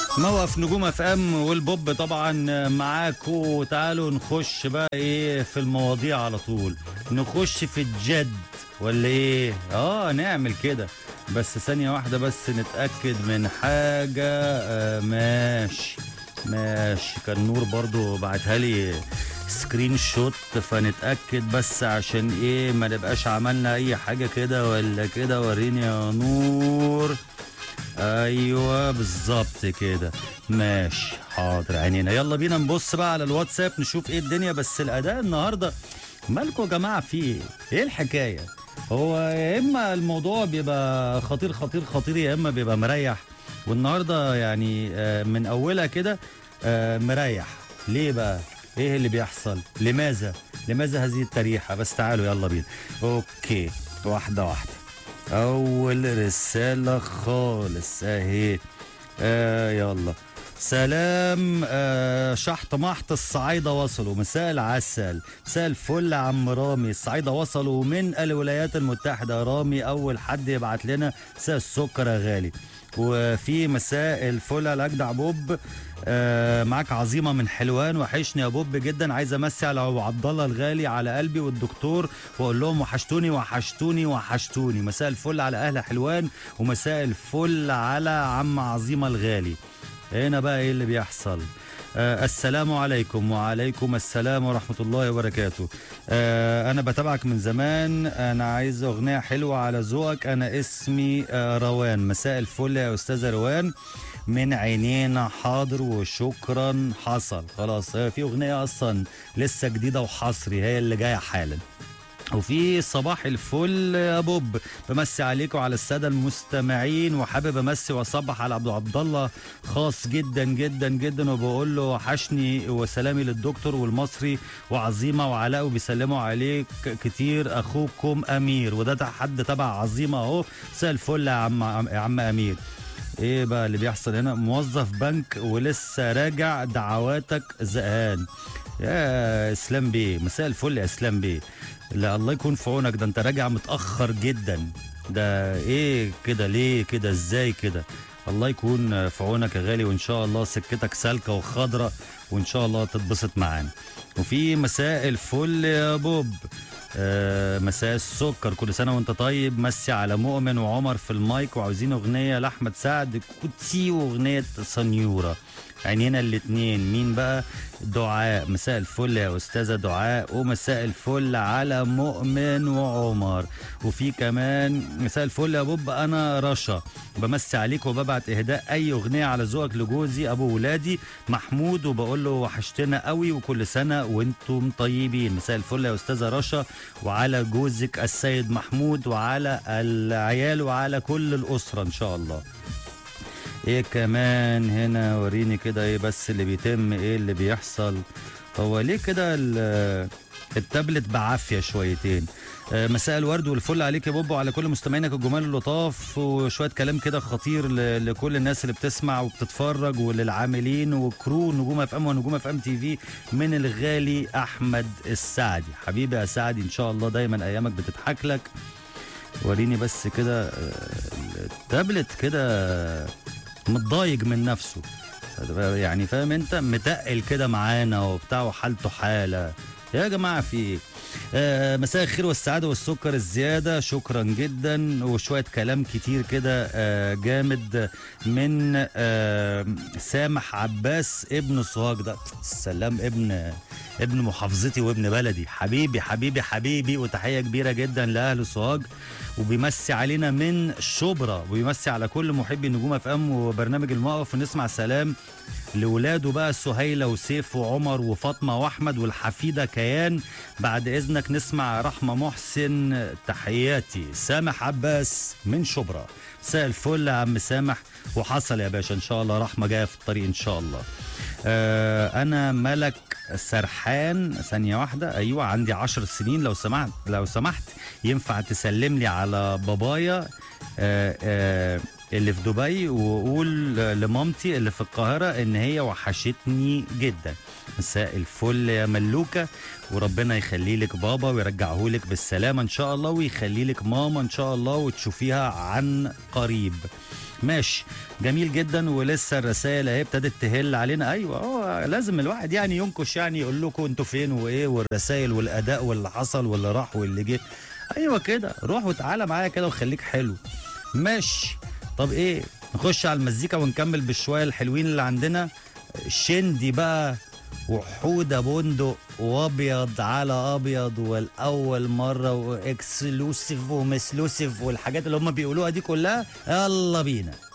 موقف نجوم اف ام والبوب طبعا معاكو تعالوا نخش بقى ايه في المواضيع على طول نخش في الجد ولا ايه اه نعمل كده بس ثانية واحدة بس نتأكد من حاجة آه ماشي ماشي كان نور برضو بعتها لي سكرين شوت فنتأكد بس عشان ايه ما نبقاش عملنا اي حاجة كده ولا كده وريني يا نور ايوه بالظبط كده ماشي حاضر عينينا يلا بينا نبص بقى على الواتساب نشوف ايه الدنيا بس الاداء النهارده مالكوا يا جماعه فيه ايه ايه الحكايه هو يا اما الموضوع بيبقى خطير خطير خطير يا اما بيبقى مريح والنهارده يعني آه، من اولها كده آه، مريح ليه بقى ايه اللي بيحصل لماذا لماذا هذه التريحه بس تعالوا يلا بينا اوكي واحده واحده اول رساله خالص اهي آه يلا سلام آه شحط محط الصعايدة وصلوا مساء العسل مساء الفل يا عم رامي الصعايدة وصلوا من الولايات المتحدة رامي أول حد يبعت لنا مساء السكر يا غالي وفي مساء الفل على اجدع بوب آه معاك عظيمه من حلوان وحشني يا بوب جدا عايز امسي على ابو عبد الله الغالي على قلبي والدكتور واقول لهم وحشتوني وحشتوني وحشتوني مساء الفل على اهل حلوان ومساء الفل على عم عظيمه الغالي هنا بقى ايه اللي بيحصل آه السلام عليكم وعليكم السلام ورحمة الله وبركاته آه أنا بتابعك من زمان أنا عايز أغنية حلوة على ذوقك أنا اسمي آه روان مساء الفل يا أستاذة روان من عينينا حاضر وشكرا حصل خلاص آه في أغنية أصلا لسه جديدة وحصري هي اللي جاية حالا وفي صباح الفل يا بوب بمسي عليكم وعلى الساده المستمعين وحابب امسي واصبح على عبد عبد الله خاص جدا جدا جدا وبقول له وحشني وسلامي للدكتور والمصري وعظيمه وعلاء وبيسلموا عليك كتير اخوكم امير وده حد تبع عظيمه اهو مساء الفل يا عم يا عم امير ايه بقى اللي بيحصل هنا موظف بنك ولسه راجع دعواتك زهقان يا اسلام بيه مساء الفل يا اسلام بيه لا الله يكون في عونك ده انت راجع متاخر جدا ده ايه كده ليه كده ازاي كده الله يكون في عونك يا غالي وان شاء الله سكتك سالكه وخضره وان شاء الله تتبسط معانا وفي مساء الفل يا بوب آه مساء السكر كل سنه وانت طيب مسي على مؤمن وعمر في المايك وعاوزين اغنيه لاحمد سعد كوتسي واغنيه سنيوره عينينا الاتنين مين بقى دعاء مساء الفل يا استاذه دعاء ومساء الفل على مؤمن وعمر وفي كمان مساء الفل يا بوب انا رشا بمسي عليك وببعت اهداء اي اغنيه على ذوقك لجوزي ابو ولادي محمود وبقول له وحشتنا قوي وكل سنه وانتم طيبين مساء الفل يا استاذه رشا وعلى جوزك السيد محمود وعلى العيال وعلى كل الاسره ان شاء الله ايه كمان هنا وريني كده ايه بس اللي بيتم ايه اللي بيحصل هو ليه كده ال- التابلت بعافيه شويتين آه، مساء الورد والفل عليك يا بوبو وعلى كل مستمعينك الجمال اللطاف وشويه كلام كده خطير ل- لكل الناس اللي بتسمع وبتتفرج وللعاملين وكرو نجوم اف ام ونجوم اف ام تي في من الغالي احمد السعدي حبيبي يا سعدي ان شاء الله دايما ايامك بتضحك لك وريني بس كده آه، التابلت كده متضايق من نفسه يعني فاهم انت متقل كده معانا وبتاع وحالته حاله يا جماعه في ايه آه مساء الخير والسعاده والسكر الزياده شكرا جدا وشويه كلام كتير كده آه جامد من آه سامح عباس ابن سوهاج ده السلام ابن ابن محافظتي وابن بلدي حبيبي حبيبي حبيبي وتحيه كبيره جدا لاهل سوهاج وبيمسي علينا من شبرا وبيمسي على كل محبي نجوم اف ام وبرنامج الموقف ونسمع سلام لاولاده بقى سهيله وسيف وعمر وفاطمه واحمد والحفيده كيان بعد اذنك نسمع رحمه محسن تحياتي سامح عباس من شبرا مساء الفل يا عم سامح وحصل يا باشا ان شاء الله رحمه جايه في الطريق ان شاء الله آه انا ملك سرحان ثانيه واحده ايوه عندي عشر سنين لو سمحت لو سمحت ينفع تسلم لي على بابايا آه آه اللي في دبي وقول لمامتي اللي في القاهرة ان هي وحشتني جدا مساء الفل يا ملوكة وربنا يخلي لك بابا ويرجعه لك بالسلامة ان شاء الله ويخلي لك ماما ان شاء الله وتشوفيها عن قريب ماشي جميل جدا ولسه الرسائل اهي ابتدت تهل علينا ايوه اه لازم الواحد يعني ينكش يعني يقول لكم انتوا فين وايه والرسائل والاداء واللي حصل واللي راح واللي جه ايوه كده روح وتعالى معايا كده وخليك حلو ماشي طب ايه نخش على المزيكا ونكمل بالشويه الحلوين اللي عندنا شندي بقى وحوده بندق وابيض على ابيض والاول مره واكسلوسيف ومسلوسيف والحاجات اللي هم بيقولوها دي كلها يلا بينا